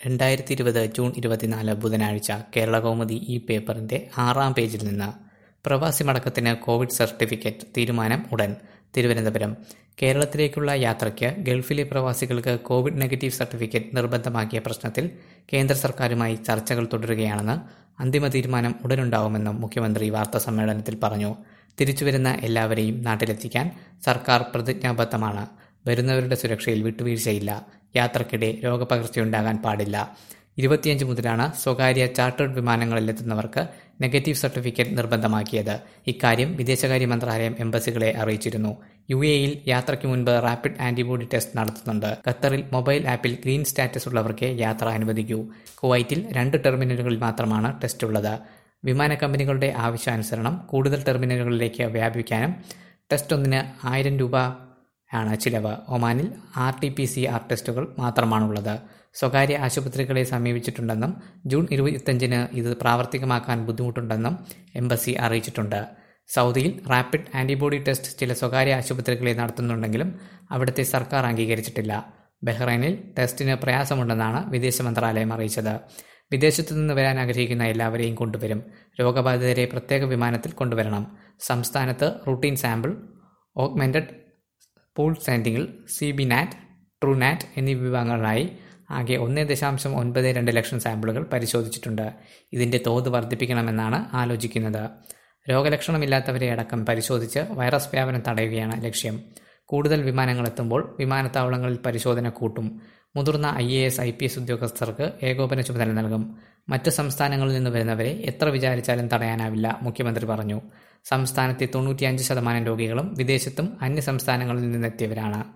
രണ്ടായിരത്തി ഇരുപത് ജൂൺ ഇരുപത്തിനാല് ബുധനാഴ്ച കേരളകൗമുദി ഈ പേപ്പറിന്റെ ആറാം പേജിൽ നിന്ന് പ്രവാസി മടക്കത്തിന് കോവിഡ് സർട്ടിഫിക്കറ്റ് തീരുമാനം ഉടൻ തിരുവനന്തപുരം കേരളത്തിലേക്കുള്ള യാത്രയ്ക്ക് ഗൾഫിലെ പ്രവാസികൾക്ക് കോവിഡ് നെഗറ്റീവ് സർട്ടിഫിക്കറ്റ് നിർബന്ധമാക്കിയ പ്രശ്നത്തിൽ കേന്ദ്ര സർക്കാരുമായി ചർച്ചകൾ തുടരുകയാണെന്ന് അന്തിമ തീരുമാനം ഉടനുണ്ടാവുമെന്നും മുഖ്യമന്ത്രി വാർത്താസമ്മേളനത്തിൽ പറഞ്ഞു തിരിച്ചുവരുന്ന എല്ലാവരെയും നാട്ടിലെത്തിക്കാൻ സർക്കാർ പ്രതിജ്ഞാബദ്ധമാണ് വരുന്നവരുടെ സുരക്ഷയിൽ വിട്ടുവീഴ്ചയില്ല യാത്രക്കിടെ രോഗപകർച്ചയുണ്ടാകാൻ പാടില്ല ഇരുപത്തിയഞ്ച് മുതലാണ് സ്വകാര്യ ചാർട്ടേഡ് വിമാനങ്ങളിലെത്തുന്നവർക്ക് നെഗറ്റീവ് സർട്ടിഫിക്കറ്റ് നിർബന്ധമാക്കിയത് ഇക്കാര്യം വിദേശകാര്യ മന്ത്രാലയം എംബസികളെ അറിയിച്ചിരുന്നു യു എയിൽ യാത്രയ്ക്ക് മുൻപ് റാപ്പിഡ് ആന്റിബോഡി ടെസ്റ്റ് നടത്തുന്നുണ്ട് ഖത്തറിൽ മൊബൈൽ ആപ്പിൽ ഗ്രീൻ സ്റ്റാറ്റസ് ഉള്ളവർക്ക് യാത്ര അനുവദിക്കൂ കുവൈറ്റിൽ രണ്ട് ടെർമിനലുകളിൽ മാത്രമാണ് ടെസ്റ്റ് ഉള്ളത് വിമാന കമ്പനികളുടെ ആവശ്യാനുസരണം കൂടുതൽ ടെർമിനലുകളിലേക്ക് വ്യാപിക്കാനും ടെസ്റ്റ് ഒന്നിന് ആയിരം രൂപ ആണ് ചിലവ് ഒമാനിൽ R T P C R ടെസ്റ്റുകൾ മാത്രമാണുള്ളത് സ്വകാര്യ ആശുപത്രികളെ സമീപിച്ചിട്ടുണ്ടെന്നും ജൂൺ ഇരുപത്തിയഞ്ചിന് ഇത് പ്രാവർത്തികമാക്കാൻ ബുദ്ധിമുട്ടുണ്ടെന്നും എംബസി അറിയിച്ചിട്ടുണ്ട് സൗദിയിൽ റാപ്പിഡ് ആന്റിബോഡി ടെസ്റ്റ് ചില സ്വകാര്യ ആശുപത്രികളെ നടത്തുന്നുണ്ടെങ്കിലും അവിടുത്തെ സർക്കാർ അംഗീകരിച്ചിട്ടില്ല ബഹ്റൈനിൽ ടെസ്റ്റിന് പ്രയാസമുണ്ടെന്നാണ് വിദേശ മന്ത്രാലയം അറിയിച്ചത് വിദേശത്തു നിന്ന് വരാൻ ആഗ്രഹിക്കുന്ന എല്ലാവരെയും കൊണ്ടുവരും രോഗബാധിതരെ പ്രത്യേക വിമാനത്തിൽ കൊണ്ടുവരണം സംസ്ഥാനത്ത് റൂട്ടീൻ സാമ്പിൾ ഓഗ്മെന്റഡ് പൂൾ സാൻഡിങ്ങിൽ C B NAAT true NAAT എന്നീ വിഭാഗങ്ങളിലായി ആകെ ഒന്ന് ദശാംശം ഒൻപത് രണ്ട് ലക്ഷം സാമ്പിളുകൾ പരിശോധിച്ചിട്ടുണ്ട് ഇതിന്റെ തോത് വർദ്ധിപ്പിക്കണമെന്നാണ് ആലോചിക്കുന്നത് രോഗലക്ഷണമില്ലാത്തവരെ അടക്കം പരിശോധിച്ച് വൈറസ് വ്യാപനം തടയുകയാണ് ലക്ഷ്യം കൂടുതൽ വിമാനങ്ങൾ എത്തുമ്പോൾ വിമാനത്താവളങ്ങളിൽ പരിശോധന കൂട്ടും മുതിർന്ന I A S I P S ഉദ്യോഗസ്ഥർക്ക് ഏകോപന ചുമതല നൽകും മറ്റ് സംസ്ഥാനങ്ങളിൽ നിന്ന് വരുന്നവരെ എത്ര വിചാരിച്ചാലും തടയാനാവില്ല മുഖ്യമന്ത്രി പറഞ്ഞു സംസ്ഥാനത്തെ തൊണ്ണൂറ്റിയഞ്ച് ശതമാനം രോഗികളും വിദേശത്തും അന്യ സംസ്ഥാനങ്ങളിൽ നിന്നെത്തിയവരാണ്